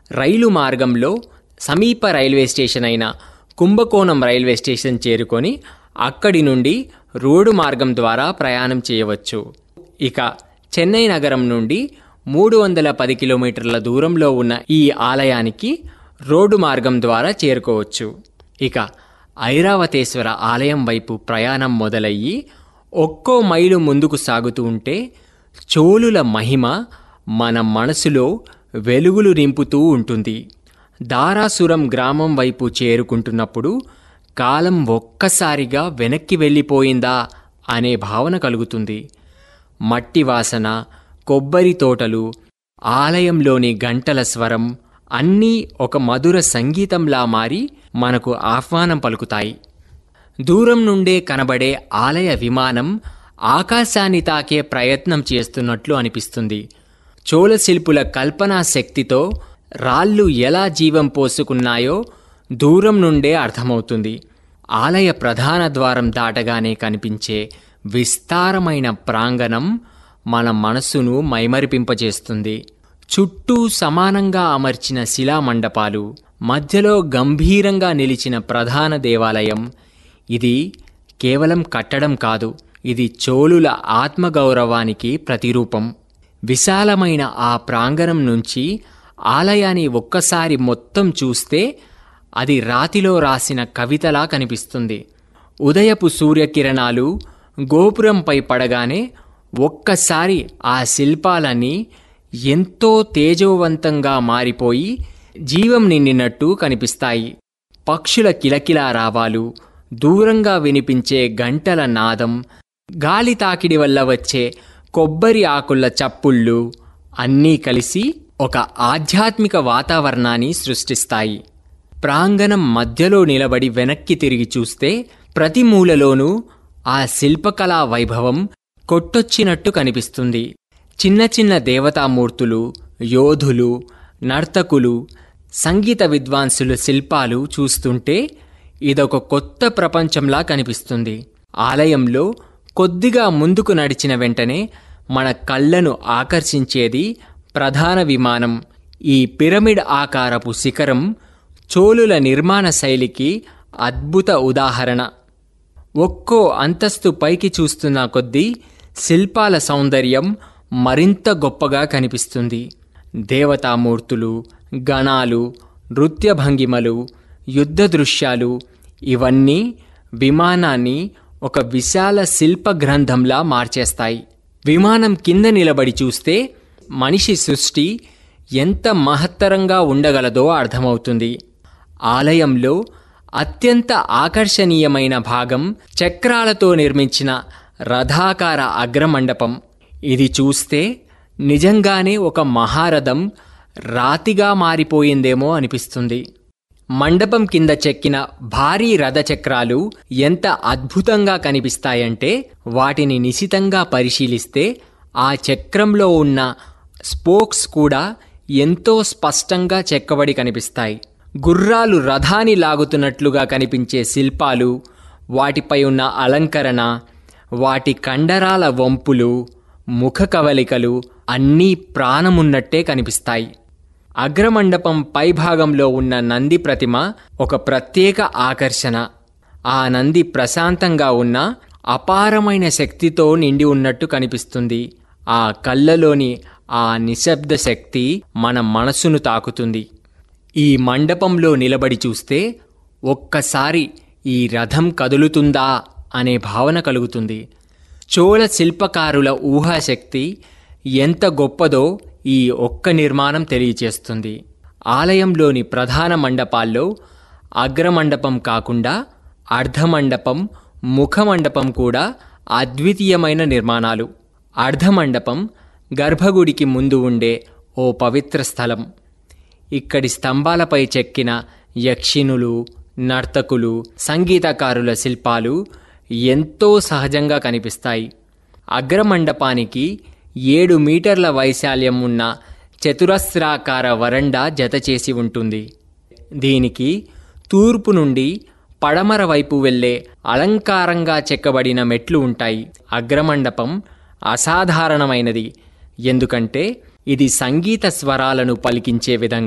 రైలు మార్గంలో సమీప railway station అయిన కుంభకోణం రైల్వే స్టేషన్ చేరుకొని అక్కడి నుండి రోడ్డు మార్గం ద్వారా ప్రయాణం చేయవచ్చు ఇక చెన్నై నగరం నుండి మూడు వందల పది కిలోమీటర్ల దూరంలో ఉన్న ఈ ఆలయానికి రోడ్డు మార్గం ద్వారా చేరుకోవచ్చు ఇక ఐరావతేశ్వర ఆలయం వైపు ప్రయాణం మొదలయ్యి ఒక్కో మైలు ముందుకు సాగుతూ ఉంటే చోళుల మహిమ మన మనసులో వెలుగులు నింపుతూ ఉంటుంది దారాసురం గ్రామం వైపు చేరుకుంటున్నప్పుడు కాలం ఒక్కసారిగా వెనక్కి వెళ్ళిపోయిందా అనే భావన కలుగుతుంది మట్టి వాసన కొబ్బరి తోటలు ఆలయంలోని గంటల స్వరం అన్నీ ఒక మధుర సంగీతంలా మారి మనకు ఆహ్వానం పలుకుతాయి దూరం నుండే కనబడే ఆలయ విమానం ఆకాశాన్ని తాకే ప్రయత్నం చేస్తున్నట్లు అనిపిస్తుంది చోళ శిల్పుల కల్పనా శక్తితో రాళ్ళు ఎలా జీవం పోసుకున్నాయో దూరం నుండే అర్థమవుతుంది ఆలయ ప్రధాన ద్వారం దాటగానే కనిపించే విస్తారమైన ప్రాంగణం మన మనస్సును మైమరిపింపజేస్తుంది చుట్టూ సమానంగా అమర్చిన శిలామండపాలు మధ్యలో గంభీరంగా నిలిచిన ప్రధాన దేవాలయం ఇది కేవలం కట్టడం కాదు ఇది చోళుల ఆత్మగౌరవానికి ప్రతిరూపం విశాలమైన ఆ ప్రాంగణం నుంచి ఆలయాన్ని ఒక్కసారి మొత్తం చూస్తే అది రాతిలో రాసిన కవితలా కనిపిస్తుంది ఉదయపు సూర్యకిరణాలు గోపురంపై పడగానే ఒక్కసారి ఆ శిల్పాలన్నీ ఎంతో తేజోవంతంగా మారిపోయి జీవం నిండినట్టు కనిపిస్తాయి పక్షుల కిలకిలా రావాలు దూరంగా వినిపించే గంటల నాదం గాలి తాకిడి వల్ల వచ్చే కొబ్బరి ఆకుల చప్పుళ్ళు అన్నీ కలిసి ఒక ఆధ్యాత్మిక వాతావరణాన్ని సృష్టిస్తాయి ప్రాంగణం మధ్యలో నిలబడి వెనక్కి తిరిగి చూస్తే ప్రతి మూలలోనూ ఆ శిల్పకళా వైభవం కొట్టొచ్చినట్టు కనిపిస్తుంది చిన్న చిన్న దేవతామూర్తులు యోధులు నర్తకులు సంగీత విద్వాంసుల శిల్పాలు చూస్తుంటే ఇదొక కొత్త ప్రపంచంలా కనిపిస్తుంది ఆలయంలో కొద్దిగా ముందుకు నడిచిన వెంటనే మన కళ్ళను ఆకర్షించేది ప్రధాన విమానం ఈ పిరమిడ్ ఆకారపు శిఖరం చోళుల నిర్మాణ శైలికి అద్భుత ఉదాహరణ ఒక్కో అంతస్తు పైకి చూస్తున్న కొద్దీ శిల్పాల సౌందర్యం మరింత గొప్పగా కనిపిస్తుంది దేవతామూర్తులు గణాలు నృత్య భంగిమలు యుద్ధ దృశ్యాలు ఇవన్నీ విమానాన్ని ఒక విశాల శిల్ప గ్రంథంలా మార్చేస్తాయి విమానం కింద నిలబడి చూస్తే మనిషి సృష్టి ఎంత మహత్తరంగా ఉండగలదో అర్థమవుతుంది ఆలయంలో అత్యంత ఆకర్షణీయమైన భాగం చక్రాలతో నిర్మించిన రథాకార అగ్రమండపం ఇది చూస్తే నిజంగానే ఒక మహారథం రాతిగా మారిపోయిందేమో అనిపిస్తుంది మండపం కింద చెక్కిన భారీ రథచక్రాలు ఎంత అద్భుతంగా కనిపిస్తాయంటే వాటిని నిశితంగా పరిశీలిస్తే ఆ చక్రంలో ఉన్న స్పోక్స్ కూడా ఎంతో స్పష్టంగా చెక్కబడి కనిపిస్తాయి గుర్రాలు రథాన్ని లాగుతున్నట్లుగా కనిపించే శిల్పాలు వాటిపై ఉన్న అలంకరణ వాటి కండరాల వంపులు ముఖ కవలికలు అన్నీ ప్రాణమున్నట్టే కనిపిస్తాయి అగ్రమండపం పైభాగంలో ఉన్న నంది ప్రతిమ ఒక ప్రత్యేక ఆకర్షణ ఆ నంది ప్రశాంతంగా ఉన్న అపారమైన శక్తితో నిండి ఉన్నట్టు కనిపిస్తుంది ఆ కళ్ళలోని ఆ నిశ్శబ్ద శక్తి మన మనసును తాకుతుంది ఈ మండపంలో నిలబడి చూస్తే ఒక్కసారి ఈ రథం కదులుతుందా అనే భావన కలుగుతుంది చోళ శిల్పకారుల ఊహాశక్తి ఎంత గొప్పదో ఈ ఒక్క నిర్మాణం తెలియచేస్తుంది ఆలయంలోని ప్రధాన మండపాల్లో అగ్రమండపం కాకుండా అర్ధమండపం ముఖమండపం కూడా అద్వితీయమైన నిర్మాణాలు అర్ధమండపం గర్భగుడికి ముందు ఉండే ఓ పవిత్ర స్థలం ఇక్కడి స్తంభాలపై చెక్కిన యక్షిణులు నర్తకులు సంగీతకారుల శిల్పాలు ఎంతో సహజంగా కనిపిస్తాయి అగ్రమండపానికి ఏడు మీటర్ల వైశాల్యం ఉన్న చతురస్రాకార వరండా జతచేసి ఉంటుంది దీనికి తూర్పు నుండి పడమర వైపు వెళ్ళే అలంకారంగా చెక్కబడిన మెట్లు ఉంటాయి అగ్రమండపం అసాధారణమైనది ఎందుకంటే ఇది సంగీత స్వరాలను పలికించే విధంగా